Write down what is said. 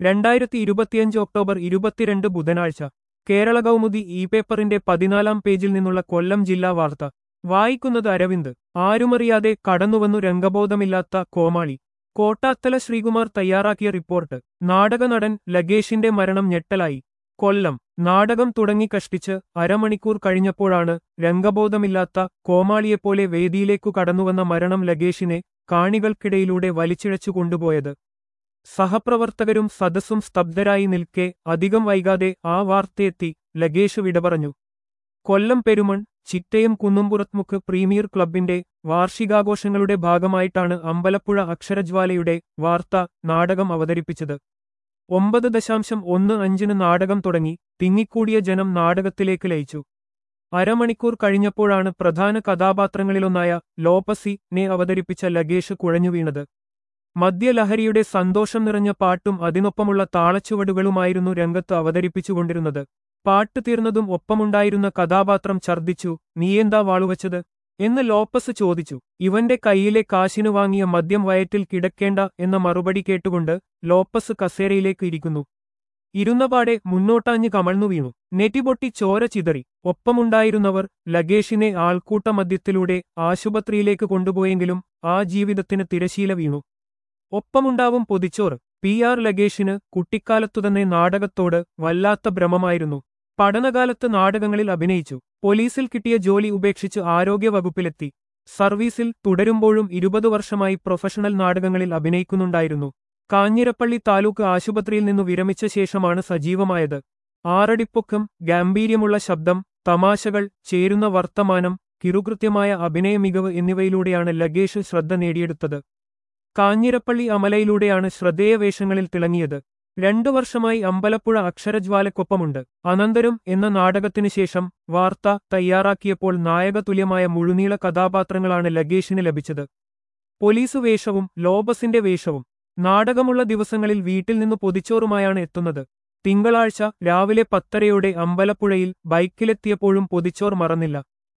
രണ്ടായിരത്തി ഇരുപത്തിയഞ്ച് ഒക്ടോബർ ഇരുപത്തിരണ്ട് ബുധനാഴ്ച കേരള കൗമുദി ഇ പേപ്പറിന്റെ പതിനാലാം പേജിൽ നിന്നുള്ള കൊല്ലം ജില്ലാ വാർത്ത വായിക്കുന്നത് അരവിന്ദ് ആരുമറിയാതെ കടന്നുവന്നു രംഗബോധമില്ലാത്ത കോമാളി കോട്ടാത്തല ശ്രീകുമാർ തയ്യാറാക്കിയ റിപ്പോർട്ട് നാടകനടൻ ലഗേഷിന്റെ മരണം ഞെട്ടലായി കൊല്ലം നാടകം തുടങ്ങി കഷ്ടിച്ച് അരമണിക്കൂർ കഴിഞ്ഞപ്പോഴാണ് രംഗബോധമില്ലാത്ത കോമാളിയെപ്പോലെ വേദിയിലേക്കു കടന്നുവന്ന മരണം ലഗേഷിനെ കാണികൾക്കിടയിലൂടെ വലിച്ചിഴച്ചു കൊണ്ടുപോയത് സഹപ്രവർത്തകരും സദസ്സും സ്തബ്ധരായി നിൽക്കെ അധികം വൈകാതെ ആ വാർത്തയെത്തി ലഗേഷ് വിട പറഞ്ഞു കൊല്ലം പെരുമൺ ചിറ്റയം കുന്നുംപുറത്മുക്ക് പ്രീമിയർ ക്ലബിന്റെ വാർഷികാഘോഷങ്ങളുടെ ഭാഗമായിട്ടാണ് അമ്പലപ്പുഴ അക്ഷരജ്വാലയുടെ വാർത്ത നാടകം അവതരിപ്പിച്ചത് ഒമ്പത് ദശാംശം ഒന്ന് അഞ്ചിന് നാടകം തുടങ്ങി തിങ്ങിക്കൂടിയ ജനം നാടകത്തിലേക്ക് ലയിച്ചു അരമണിക്കൂർ കഴിഞ്ഞപ്പോഴാണ് പ്രധാന കഥാപാത്രങ്ങളിലൊന്നായ ലോപ്പസി നെ അവതരിപ്പിച്ച ലഗേഷ് കുഴഞ്ഞുവീണത് മദ്യലഹരിയുടെ സന്തോഷം നിറഞ്ഞ പാട്ടും അതിനൊപ്പമുള്ള താളച്ചുവടുകളുമായിരുന്നു രംഗത്ത് അവതരിപ്പിച്ചുകൊണ്ടിരുന്നത് പാട്ട് തീർന്നതും ഒപ്പമുണ്ടായിരുന്ന കഥാപാത്രം ഛർദ്ദിച്ചു നീയെന്താ വാളുവച്ചത് എന്ന് ലോപ്പസ് ചോദിച്ചു ഇവന്റെ കൈയിലെ കാശിനു വാങ്ങിയ മദ്യം വയറ്റിൽ കിടക്കേണ്ട എന്ന മറുപടി കേട്ടുകൊണ്ട് ലോപ്പസ് കസേരയിലേക്ക് ഇരിക്കുന്നു ഇരുന്നപാടെ മുന്നോട്ടാഞ്ഞ് കമഴ്ന്നു വീണു നെറ്റിപൊട്ടി ചോര ചിതറി ഒപ്പമുണ്ടായിരുന്നവർ ലഗേഷിനെ ആൾക്കൂട്ട മദ്യത്തിലൂടെ ആശുപത്രിയിലേക്ക് കൊണ്ടുപോയെങ്കിലും ആ ജീവിതത്തിന് തിരശീല വീണു ഒപ്പമുണ്ടാവും പൊതിച്ചോറ് പി ആർ ലഗേഷിന് കുട്ടിക്കാലത്തുതന്നെ നാടകത്തോട് വല്ലാത്ത ഭ്രമമായിരുന്നു പഠനകാലത്ത് നാടകങ്ങളിൽ അഭിനയിച്ചു പോലീസിൽ കിട്ടിയ ജോലി ഉപേക്ഷിച്ച് ആരോഗ്യവകുപ്പിലെത്തി സർവീസിൽ തുടരുമ്പോഴും ഇരുപത് വർഷമായി പ്രൊഫഷണൽ നാടകങ്ങളിൽ അഭിനയിക്കുന്നുണ്ടായിരുന്നു കാഞ്ഞിരപ്പള്ളി താലൂക്ക് ആശുപത്രിയിൽ നിന്നു വിരമിച്ച ശേഷമാണ് സജീവമായത് ആറടിപ്പൊക്കം ഗാംഭീര്യമുള്ള ശബ്ദം തമാശകൾ ചേരുന്ന വർത്തമാനം കിറുകൃത്യമായ അഭിനയ മികവ് എന്നിവയിലൂടെയാണ് ലഗേഷ് ശ്രദ്ധ നേടിയെടുത്തത് കാഞ്ഞിരപ്പള്ളി അമലയിലൂടെയാണ് ശ്രദ്ധേയ വേഷങ്ങളിൽ തിളങ്ങിയത് രണ്ടു വർഷമായി അമ്പലപ്പുഴ അക്ഷരജ്വാലക്കൊപ്പമുണ്ട് അനന്തരം എന്ന നാടകത്തിനു ശേഷം വാർത്ത തയ്യാറാക്കിയപ്പോൾ നായകതുല്യമായ മുഴുനീള കഥാപാത്രങ്ങളാണ് ലഗേഷിന് ലഭിച്ചത് പോലീസ് വേഷവും ലോബസിന്റെ വേഷവും നാടകമുള്ള ദിവസങ്ങളിൽ വീട്ടിൽ നിന്ന് പൊതിച്ചോറുമായാണ് എത്തുന്നത് തിങ്കളാഴ്ച രാവിലെ പത്തരയോടെ അമ്പലപ്പുഴയിൽ ബൈക്കിലെത്തിയപ്പോഴും പൊതിച്ചോർ മറന്നില്ല